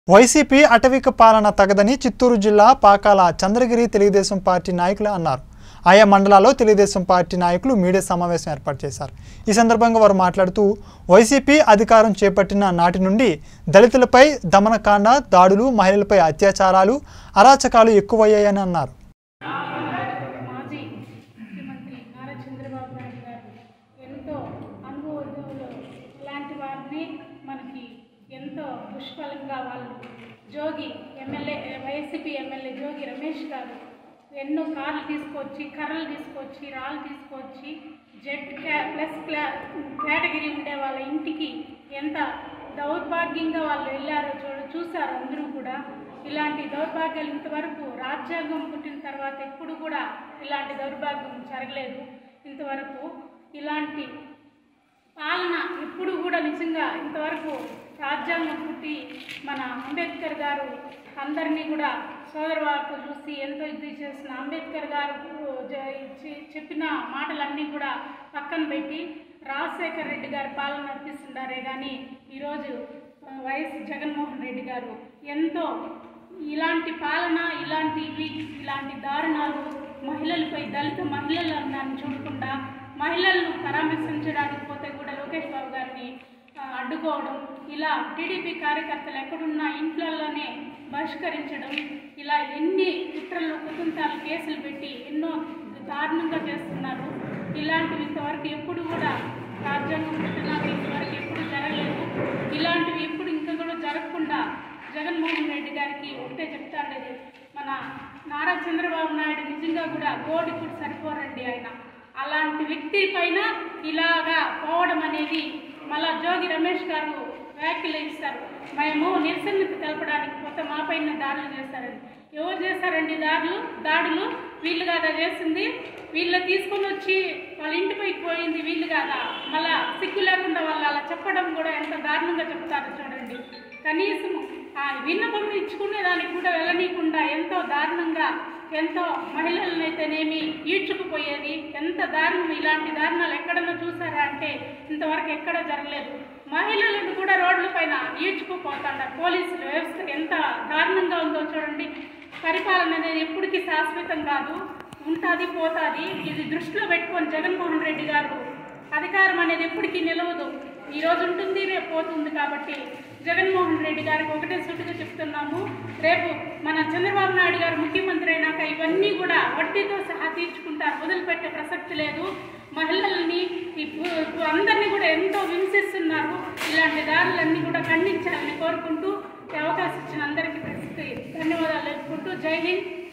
YCP అటవిక పాలన తగదని చిత్తూరు జిల్లా పాకాల చంద్రగిరి తెలుగుదేశం పార్టీ నాయకులు అన్నారు ఆయా మండలాల్లో తెలుగుదేశం పార్టీ నాయకులు మీడియా సమావేశం ఏర్పాటు చేశారు ఈ సందర్భంగా వారు మాట్లాడుతూ వైసీపీ అధికారం చేపట్టిన నాటి నుండి దళితులపై దమనకాండ దాడులు మహిళలపై అత్యాచారాలు అరాచకాలు ఎక్కువయ్యాయని అన్నారు మాజీ ముఖ్యమంత్రి నారా చంద్రబాబు నాయుడు గారు ఎంతో అనుభవజ్ఞులు ఇలాంటి వారిని మనకి ఎంతో పుష్కలంగా వాళ్ళు జోగి ఎమ్మెల్యే వైసీపీ ఎమ్మెల్యే జోగి రమేష్ గారు ఎన్నో కార్లు తీసుకొచ్చి కర్రలు తీసుకొచ్చి రాళ్ళు తీసుకొచ్చి జెడ్ క్లా ప్లస్ క్లా కేటగిరీ ఉండే వాళ్ళ ఇంటికి ఎంత దౌర్భాగ్యంగా వాళ్ళు వెళ్ళారో చూడ చూశారు అందరూ కూడా ఇలాంటి దౌర్భాగ్యాలు ఇంతవరకు రాజ్యాంగం పుట్టిన తర్వాత ఎప్పుడు కూడా ఇలాంటి దౌర్భాగ్యం జరగలేదు ఇంతవరకు ఇలాంటి పాలన ఎప్పుడు కూడా నిజంగా ఇంతవరకు రాజ్యాంగం పుట్టి మన అంబేద్కర్ గారు అందరినీ కూడా సోదరవారితో చూసి ఎంతో ఇది చేసిన అంబేద్కర్ గారు జ- చె- చెప్పిన మాటలన్నీ కూడా పక్కన పెట్టి రాజశేఖర్ రెడ్డి గారి పాలన నడిపిస్తున్నారే కానీ ఈరోజు ఆ, వైఎస్ జగన్మోహన్ రెడ్డి గారు ఎంతో ఇలాంటి పాలన ఇలాంటివి ఇలాంటి దారుణాలు మహిళలపై దళిత మహిళలను చూడకుండా మహిళలను పరామర్శించడానికి పోతే కూడా లోకేష్ బాబు గారిని ఆ, అడ్డుకోవడం ఇలా టీడీపీ కార్యకర్తలు ఎక్కడున్నా ఇంట్లలోనే బహిష్కరించడం ఇలా ఎన్ని కుట్రలు కుటుంబాలు కేసులు పెట్టి ఎన్నో దారుణంగా చేస్తున్నారు ఇలాంటివి ఇంతవరకు ఎప్పుడు కూడా రాజ్యాంగం పుట్టినాక ఇంతవరకు ఎప్పుడు జరగలేదు ఇలాంటివి ఎప్పుడు ఇంకా కూడా జరగకుండా జగన్మోహన్ రెడ్డి గారికి ఒకటే చెప్తాండేది మన నారా చంద్రబాబు నాయుడు నిజంగా కూడా గోడి కూడా సరిపోరండి ఆయన అలాంటి వ్యక్తి పైన ఇలాగా పోవడం అనేది మళ్ళా జోగి రమేష్ గారు వ్యాఖ్యలు ఇస్తారు మేము నిరసన తెలపడానికి పోతే మా పైన దాడులు చేస్తారండి ఎవరు చేస్తారండి దాడులు దాడులు వీళ్ళు కాదా చేసింది వీళ్ళు తీసుకొని వచ్చి వాళ్ళ ఇంటిపైకి పోయింది వీళ్ళు కాదా మళ్ళా సిగ్గు లేకుండా వాళ్ళు అలా చెప్పడం కూడా ఎంత దారుణంగా చెప్తారో చూడండి కనీసం ఆ విన్నపం ఇచ్చుకునే దానికి కూడా వెళ్ళనీయకుండా ఎంతో దారుణంగా ఎంతో మహిళలనైతేనేమి ఈడ్చుకుపోయేది ఎంత దారుణం ఇలాంటి దారుణాలు ఎక్కడన్నా చూసారా అంటే ఇంతవరకు ఎక్కడ జరగలేదు మహిళలను కూడా రోడ్ల పైన ఈడ్చుకుపోతాడారు పోలీసుల వ్యవస్థ ఎంత దారుణంగా ఉందో చూడండి పరిపాలన అనేది ఎప్పటికీ శాశ్వతం కాదు ఉంటుంది పోతుంది ఇది దృష్టిలో పెట్టుకొని జగన్మోహన్ రెడ్డి గారు అధికారం అనేది ఎప్పటికీ నిలవదు ఈ రోజు ఉంటుంది రేపు పోతుంది కాబట్టి జగన్మోహన్ రెడ్డి గారికి ఒకటే సుట్టుగా చెప్తున్నాము రేపు మన చంద్రబాబు నాయుడు గారు ముఖ్యమంత్రి అయినాక ఇవన్నీ కూడా వడ్డీతో సహా తీర్చుకుంటారు వదిలిపెట్టే ప్రసక్తి లేదు మహిళల్ని ఈ పు- పు- అందరినీ కూడా ఎంతో హింసిస్తున్నారు ఇలాంటి దారులన్నీ కూడా ఖండించాలని కోరుకుంటూ ఈ అవకాశం ఇచ్చిన అందరికీ ధన్యవాదాలు తెలుపుకుంటూ జై హింద్